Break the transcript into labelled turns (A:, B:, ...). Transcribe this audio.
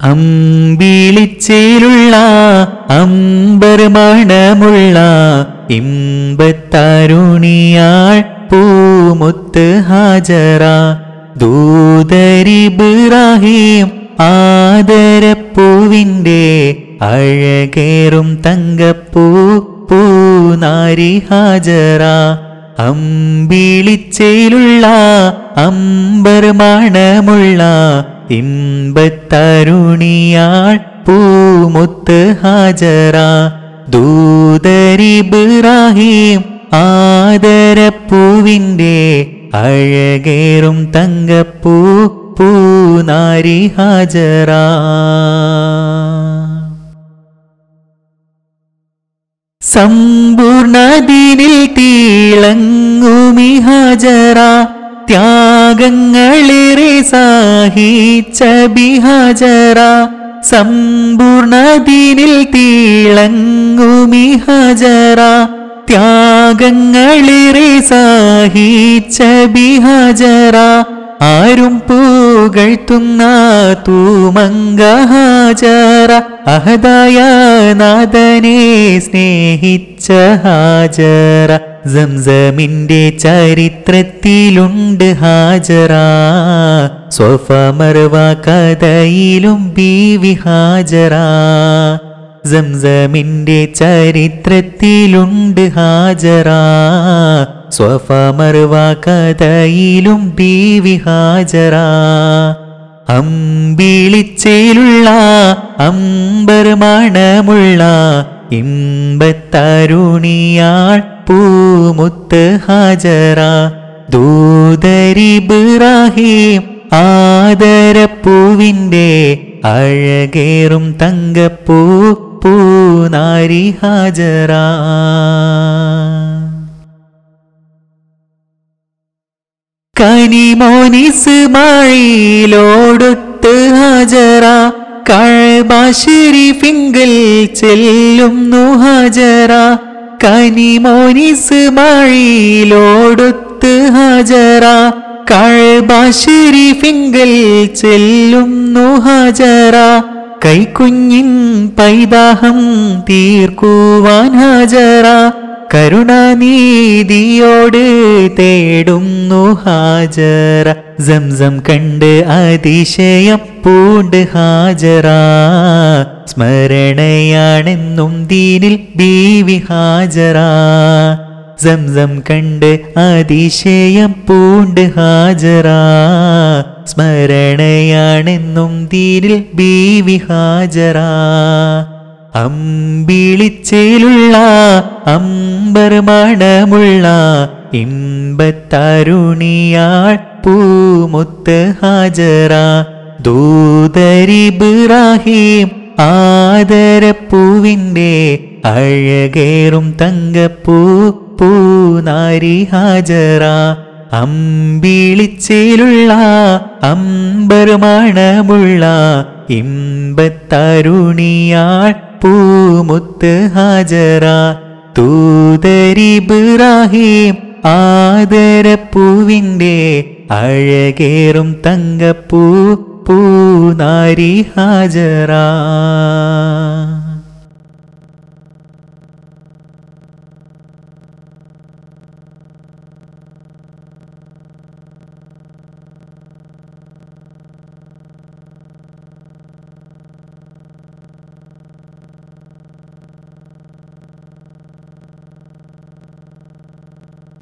A: അമ്പിളിച്ചേലുള്ള അമ്പർ മണമുള്ള ഇമ്പത്തരുണിയാൾ പൂമുത്ത് ഹാജറ ദൂതരിബ്രാഹിം ആദരപ്പൂവിൻ്റെ അഴകേറും തങ്കപ്പൂ പൂനാരി ഹാജറ അമ്പിളിച്ചയിലുള്ള അമ്പർ മണമുള്ള ഇമ്പത്തരുണിയാൾ പൂമുത്ത് ഹാജറ ദൂതരിബ്രാഹിം ആദരപ്പൂവിൻ്റെ അഴകേറും തങ്കപ്പൂ പൂനാരി ഹാജറ സമ്പൂർണദിനിൽ തീളങ്ങുമി ഹാജറ ത്യാഗങ്ങളേറെ സാഹിച്ച ബിഹാജറ സമ്പൂർണദിനിൽ തീളങ്ങുമി ഹാജറ ത്യാഗങ്ങളേറെ സാഹിച്ച ബിഹാജറ ആരും പൂകഴ്ത്തുന്ന തൂമങ്ക ഹാജറ അഹദായ നാഥനെ സ്നേഹിച്ച ഹാജറ സംസമിന്റെ ചരിത്രത്തിലുണ്ട് ഹാജറ സ്വഫ മർവ കഥയിലും ബീവി ഹാജറ സംസമിന്റെ ചരിത്രത്തിലുണ്ട് ഹാജറ സ്വഫ മർവ കഥയിലും ബീവി ഹാജറ അമ്പിളിച്ചേലുള്ള അമ്പർ മണമുള്ള ഇമ്പത്തരുണിയാൾ പൂമുത്ത് ഹാജറ ദൂതരിബ്രാഹിം ആദരപ്പൂവിൻ്റെ അഴകേറും തങ്കപ്പൂ പൂനാരി ഹാജറ കനിമോനിസ് മഴയിലോടൊത്ത് ഹാജറ കഴബ ഷെരീഫിങ്കൽ ചെല്ലുന്നു ഹാജറ കനിമോനിസ് മഴയിലോടൊത്ത് ഹാജറ കഴബ ഷെരീഫിങ്കൽ ചെല്ലുന്നു ഹാജറ കൈക്കുഞ്ഞിൻ പൈതാഹം തീർക്കുവാൻ ഹാജറ കരുണാനീതിയോട് തേടുന്നു ഹാജറ സംസം കണ്ട് അതിശയം പൂണ്ട് ഹാജറ സ്മരണയാണെന്നും ദീനിൽ ബീവി ഹാജറ സംസം കണ്ട് അതിശയം പൂണ്ട് ഹാജറ സ്മരണയാണെന്നും ദീനിൽ ബീവി ഹാജറ അമ്പിളിച്ചേലുള്ള അമ്പർ മണമുള്ള ഇമ്പത്തരുണിയാൾ പൂമുത്ത് ഹാജറ ദൂതരിബ്രാഹിം ആദരപ്പൂവിൻ്റെ അഴകേറും തങ്കപ്പൂ പൂനാരി ഹാജറ അമ്പിളിച്ചേലുള്ള അമ്പർ മണമുള്ള ഇമ്പത്തരുണിയാൾ പൂമുത്ത് ഹാജറ തൂതരിബ്രാഹിം ആദരപ്പൂവിൻ്റെ അഴകേറും തങ്കപ്പൂ പൂനാരി ഹാജറ